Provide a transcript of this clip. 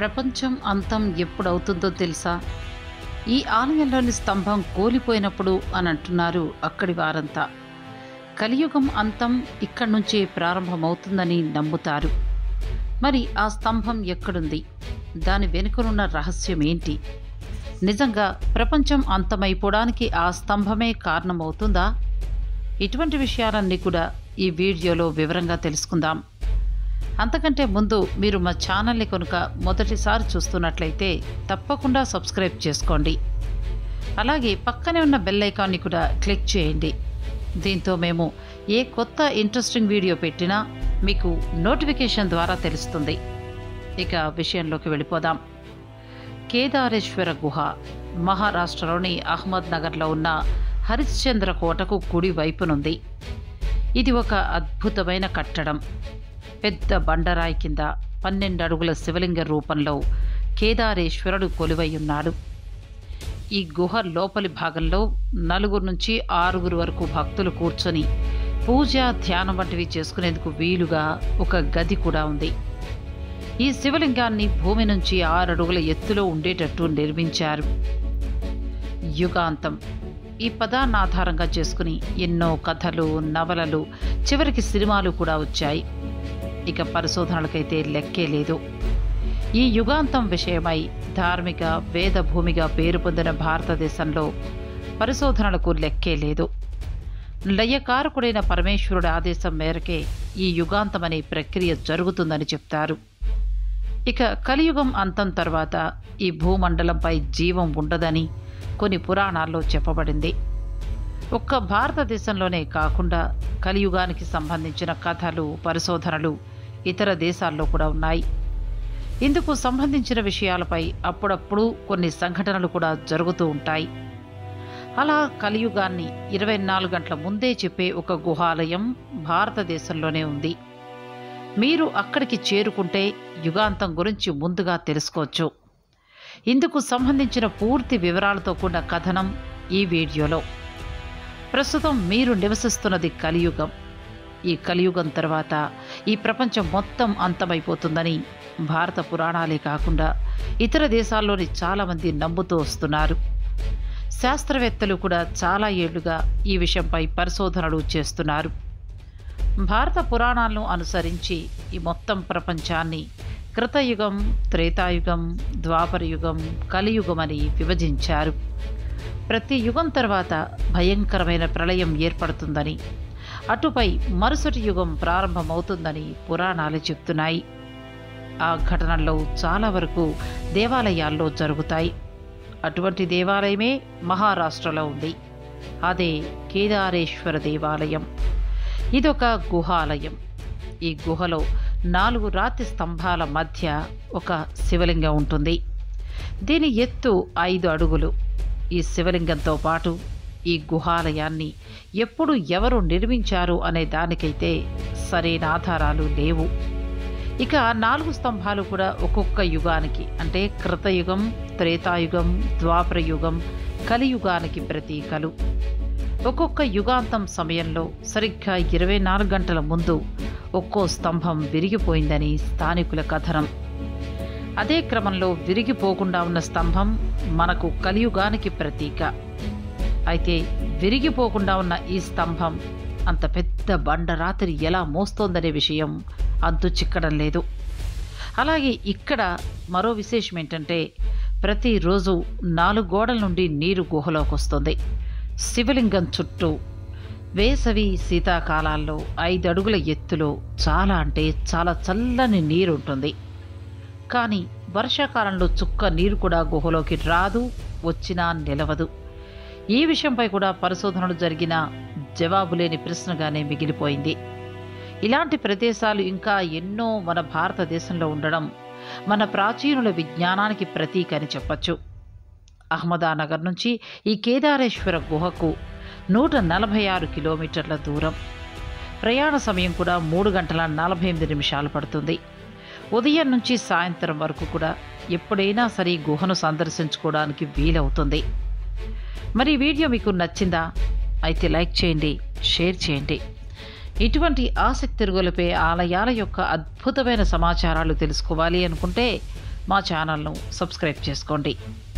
ప్రపంచం అంతం ఎప్పుడవుతుందో తెలుసా ఈ ఆలయంలోని స్తంభం కూలిపోయినప్పుడు అని అంటున్నారు అక్కడి వారంతా కలియుగం అంతం ఇక్కడి నుంచే ప్రారంభమవుతుందని నమ్ముతారు మరి ఆ స్తంభం ఎక్కడుంది దాని వెనుకనున్న రహస్యం ఏంటి నిజంగా ప్రపంచం అంతమైపోవడానికి ఆ స్తంభమే కారణమవుతుందా ఇటువంటి విషయాలన్నీ కూడా ఈ వీడియోలో వివరంగా తెలుసుకుందాం అంతకంటే ముందు మీరు మా ఛానల్ని కనుక మొదటిసారి చూస్తున్నట్లయితే తప్పకుండా సబ్స్క్రైబ్ చేసుకోండి అలాగే పక్కనే ఉన్న బెల్ ఐకాన్ని కూడా క్లిక్ చేయండి దీంతో మేము ఏ కొత్త ఇంట్రెస్టింగ్ వీడియో పెట్టినా మీకు నోటిఫికేషన్ ద్వారా తెలుస్తుంది ఇక విషయంలోకి వెళ్ళిపోదాం కేదారేశ్వర గుహ మహారాష్ట్రలోని అహ్మద్ నగర్లో ఉన్న హరిశ్చంద్ర కోటకు కుడి వైపునుంది ఇది ఒక అద్భుతమైన కట్టడం పెద్ద బండరాయి కింద పన్నెండు అడుగుల శివలింగ రూపంలో కేదారేశ్వరుడు కొలువై ఉన్నాడు ఈ గుహ లోపలి భాగంలో నలుగురు నుంచి ఆరుగురు వరకు భక్తులు కూర్చొని పూజ ధ్యానం వంటివి చేసుకునేందుకు వీలుగా ఒక గది కూడా ఉంది ఈ శివలింగాన్ని భూమి నుంచి ఆరు అడుగుల ఎత్తులో ఉండేటట్టు నిర్మించారు యుగాంతం ఈ పదాన్ని ఆధారంగా చేసుకుని ఎన్నో కథలు నవలలు చివరికి సినిమాలు కూడా వచ్చాయి ఇక పరిశోధనలకైతే లెక్కే లేదు ఈ యుగాంతం విషయమై ధార్మిక వేద భూమిగా పేరు పొందిన భారతదేశంలో పరిశోధనలకు లెక్కే లేదు లయకారకుడైన పరమేశ్వరుడి ఆదేశం మేరకే ఈ యుగాంతం అనే ప్రక్రియ జరుగుతుందని చెప్తారు ఇక కలియుగం అంతం తర్వాత ఈ భూమండలంపై జీవం ఉండదని కొన్ని పురాణాల్లో చెప్పబడింది ఒక్క భారతదేశంలోనే కాకుండా కలియుగానికి సంబంధించిన కథలు పరిశోధనలు ఇతర దేశాల్లో కూడా ఉన్నాయి ఇందుకు సంబంధించిన విషయాలపై అప్పుడప్పుడు కొన్ని సంఘటనలు కూడా జరుగుతూ ఉంటాయి అలా కలియుగాన్ని ఇరవై నాలుగు గంటల ముందే చెప్పే ఒక గుహాలయం భారతదేశంలోనే ఉంది మీరు అక్కడికి చేరుకుంటే యుగాంతం గురించి ముందుగా తెలుసుకోవచ్చు ఇందుకు సంబంధించిన పూర్తి వివరాలతో కూడిన కథనం ఈ వీడియోలో ప్రస్తుతం మీరు నివసిస్తున్నది కలియుగం ఈ కలియుగం తర్వాత ఈ ప్రపంచం మొత్తం అంతమైపోతుందని భారత పురాణాలే కాకుండా ఇతర దేశాల్లోని చాలామంది నమ్ముతూ వస్తున్నారు శాస్త్రవేత్తలు కూడా చాలా ఏళ్లుగా ఈ విషయంపై పరిశోధనలు చేస్తున్నారు భారత పురాణాలను అనుసరించి ఈ మొత్తం ప్రపంచాన్ని కృతయుగం త్రేతాయుగం ద్వాపరయుగం కలియుగం అని విభజించారు ప్రతి యుగం తర్వాత భయంకరమైన ప్రళయం ఏర్పడుతుందని అటుపై మరుసటి యుగం ప్రారంభమవుతుందని పురాణాలు చెప్తున్నాయి ఆ ఘటనల్లో చాలా వరకు దేవాలయాల్లో జరుగుతాయి అటువంటి దేవాలయమే మహారాష్ట్రలో ఉంది అదే కేదారేశ్వర దేవాలయం ఇదొక గుహాలయం ఈ గుహలో నాలుగు రాతి స్తంభాల మధ్య ఒక శివలింగం ఉంటుంది దీని ఎత్తు ఐదు అడుగులు ఈ శివలింగంతో పాటు ఈ గుహాలయాన్ని ఎప్పుడు ఎవరు నిర్మించారు అనే దానికైతే సరైన ఆధారాలు లేవు ఇక నాలుగు స్తంభాలు కూడా ఒక్కొక్క యుగానికి అంటే కృతయుగం త్రేతాయుగం ద్వాపరయుగం కలియుగానికి ప్రతీకలు ఒక్కొక్క యుగాంతం సమయంలో సరిగ్గా ఇరవై నాలుగు గంటల ముందు ఒక్కో స్తంభం విరిగిపోయిందని స్థానికుల కథనం అదే క్రమంలో విరిగిపోకుండా ఉన్న స్తంభం మనకు కలియుగానికి ప్రతీక అయితే విరిగిపోకుండా ఉన్న ఈ స్తంభం అంత పెద్ద బండరాత్రి ఎలా మోస్తోందనే విషయం అంతు చిక్కడం లేదు అలాగే ఇక్కడ మరో విశేషం ఏంటంటే ప్రతిరోజు నాలుగు గోడల నుండి నీరు గుహలోకి వస్తుంది శివలింగం చుట్టూ వేసవి శీతాకాలాల్లో ఐదు అడుగుల ఎత్తులో చాలా అంటే చాలా చల్లని నీరు ఉంటుంది కానీ వర్షాకాలంలో చుక్క నీరు కూడా గుహలోకి రాదు వచ్చినా నిలవదు ఈ విషయంపై కూడా పరిశోధనలు జరిగిన జవాబు లేని ప్రశ్నగానే మిగిలిపోయింది ఇలాంటి ప్రదేశాలు ఇంకా ఎన్నో మన భారతదేశంలో ఉండడం మన ప్రాచీనుల విజ్ఞానానికి ప్రతీక అని చెప్పచ్చు అహ్మదానగర్ నుంచి ఈ కేదారేశ్వర గుహకు నూట నలభై ఆరు కిలోమీటర్ల దూరం ప్రయాణ సమయం కూడా మూడు గంటల నలభై ఎనిమిది నిమిషాలు పడుతుంది ఉదయం నుంచి సాయంత్రం వరకు కూడా ఎప్పుడైనా సరే ఈ గుహను సందర్శించుకోవడానికి వీలవుతుంది మరి ఈ వీడియో మీకు నచ్చిందా అయితే లైక్ చేయండి షేర్ చేయండి ఇటువంటి ఆసక్తి తిరుగులపై ఆలయాల యొక్క అద్భుతమైన సమాచారాలు తెలుసుకోవాలి అనుకుంటే మా ఛానల్ను సబ్స్క్రైబ్ చేసుకోండి